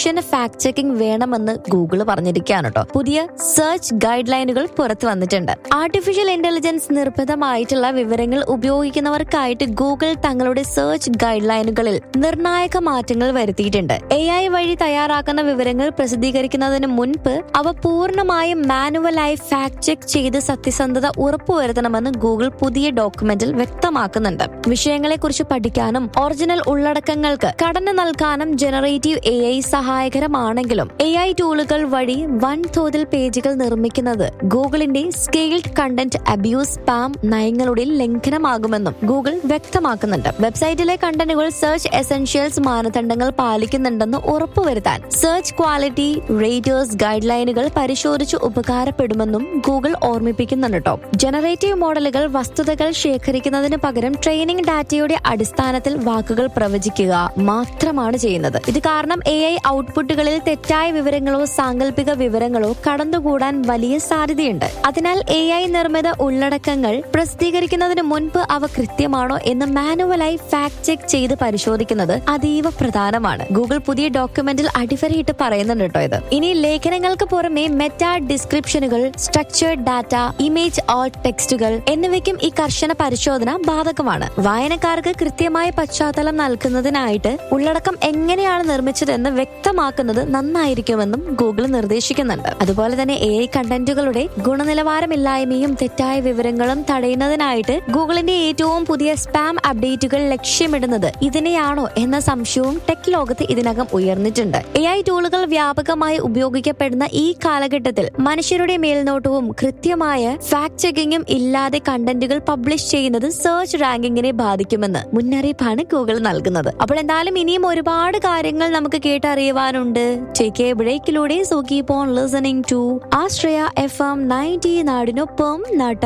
കർശന fact checking വേണമെന്ന് Google പറഞ്ഞിരിക്കുകയാണ് കേട്ടോ പുതിയ സെർച്ച് ഗൈഡ് ലൈനുകൾ പുറത്തു വന്നിട്ടുണ്ട് ആർട്ടിഫിഷ്യൽ ഇന്റലിജൻസ് നിർബന്ധമായിട്ടുള്ള വിവരങ്ങൾ ഉപയോഗിക്കുന്നവർക്കായിട്ട് ഗൂഗിൾ തങ്ങളുടെ സെർച്ച് ഗൈഡ് ലൈനുകളിൽ നിർണായക മാറ്റങ്ങൾ വരുത്തിയിട്ടുണ്ട് എ ഐ വഴി തയ്യാറാക്കുന്ന വിവരങ്ങൾ പ്രസിദ്ധീകരിക്കുന്നതിന് മുൻപ് അവ പൂർണ്ണമായും മാനുവലായി ഫാക്ട് ചെക്ക് ചെയ്ത് സത്യസന്ധത ഉറപ്പുവരുത്തണമെന്ന് ഗൂഗിൾ പുതിയ ഡോക്യുമെന്റിൽ വ്യക്തമാക്കുന്നുണ്ട് വിഷയങ്ങളെക്കുറിച്ച് പഠിക്കാനും ഒറിജിനൽ ഉള്ളടക്കങ്ങൾക്ക് ഘടന നൽകാനും ജനറേറ്റീവ് എ ഐ സഹായകരമാണെങ്കിലും എ ഐ ടൂളുകൾ വഴി വൻതോതിൽ പേജുകൾ നിർമ്മിക്കുന്നത് ഗൂഗിളിന്റെ സ്കെയിൽഡ് കണ്ടന്റ് അബ്യൂസ് സ്പാം നയങ്ങളുടെ ലംഘനമാകുമെന്നും ഗൂഗിൾ വ്യക്തമാക്കുന്നുണ്ട് വെബ്സൈറ്റിലെ കണ്ടന്റുകൾ സെർച്ച് എസെൻഷ്യൽസ് മാനദണ്ഡങ്ങൾ പാലിക്കുന്നുണ്ടെന്ന് ഉറപ്പുവരുത്താൻ സെർച്ച് ക്വാളിറ്റി റേറ്റേഴ്സ് ഗൈഡ് ലൈനുകൾ പരിശോധിച്ച് ഉപകാരപ്പെടുമെന്നും ഗൂഗിൾ ഓർമ്മിപ്പിക്കുന്നുണ്ട് കേട്ടോ ജനറേറ്റീവ് മോഡലുകൾ വസ്തുതകൾ ശേഖരിക്കുന്നതിന് പകരം ട്രെയിനിങ് ഡാറ്റയുടെ അടിസ്ഥാനത്തിൽ വാക്കുകൾ പ്രവചിക്കുക മാത്രമാണ് ചെയ്യുന്നത് ഇത് കാരണം എ ഐ ഔട്ട്പുട്ടുകളിൽ തെറ്റായ വിവരങ്ങളോ സാങ്കല്പിക വിവരങ്ങളോ കടന്നുകൂടാൻ വലിയ സാധ്യതയുണ്ട് അതിനാൽ എ ഐ നിർമ്മിത ഉള്ളടക്കങ്ങൾ പ്രസിദ്ധീകരിക്കുന്നതിന് മുൻപ് അവ കൃത്യമാണോ എന്ന് മാനുവലായി ഫാക്ട് ചെക്ക് ചെയ്ത് പരിശോധിക്കുന്നത് അതീവ പ്രധാനമാണ് ഗൂഗിൾ പുതിയ ഡോക്യുമെന്റിൽ അടിവരയിട്ട് പറയുന്നുണ്ട് കേട്ടോ ഇത് ഇനി ലേഖനങ്ങൾക്ക് പുറമെ മെറ്റാ ഡിസ്ക്രിപ്ഷനുകൾ സ്ട്രക്ചേർഡ് ഡാറ്റ ഇമേജ് ഓൾ ടെക്സ്റ്റുകൾ എന്നിവയ്ക്കും ഈ കർശന പരിശോധന ബാധകമാണ് വായനക്കാർക്ക് കൃത്യമായ പശ്ചാത്തലം നൽകുന്നതിനായിട്ട് ഉള്ളടക്കം എങ്ങനെയാണ് നിർമ്മിച്ചതെന്ന് വ്യക്തമാക്കുന്നത് നന്നായിരിക്കുമെന്നും ഗൂഗിൾ നിർദ്ദേശിക്കുന്നുണ്ട് അതുപോലെ തന്നെ എ ഐ കണ്ടന്റുകളുടെ ഗുണനിലവാരമില്ലായ്മയും തെറ്റായ വിവരങ്ങളും തടയുന്നതിനായിട്ട് ഗൂഗിളിന്റെ ഏറ്റവും പുതിയ സ്പാം അപ്ഡേറ്റുകൾ ലക്ഷ്യമിടുന്നത് ഇതിനെയാണോ എന്ന സംശയവും ടെക് ലോകത്ത് ഇതിനകം ഉയർന്നിട്ടുണ്ട് എ ഐ ടൂളുകൾ വ്യാപകമായി ഉപയോഗിക്കപ്പെടുന്ന ഈ കാലഘട്ടത്തിൽ മനുഷ്യരുടെ മേൽനോട്ടവും കൃത്യമായ ഫാക്ട് ചെക്കിങ്ങും ഇല്ലാതെ കണ്ടന്റുകൾ പബ്ലിഷ് ചെയ്യുന്നത് സെർച്ച് റാങ്കിങ്ങിനെ ബാധിക്കുമെന്ന് മുന്നറിയിപ്പാണ് ഗൂഗിൾ നൽകുന്നത് അപ്പോൾ എന്തായാലും ഇനിയും ഒരുപാട് കാര്യങ്ങൾ നമുക്ക് കേട്ടറിയുവാനുണ്ട് ടേക്ക് എ ബ്രേക്കിലൂടെ so keep on listening to Ashraya F M ninety നാടിനൊപ്പം നാട്ട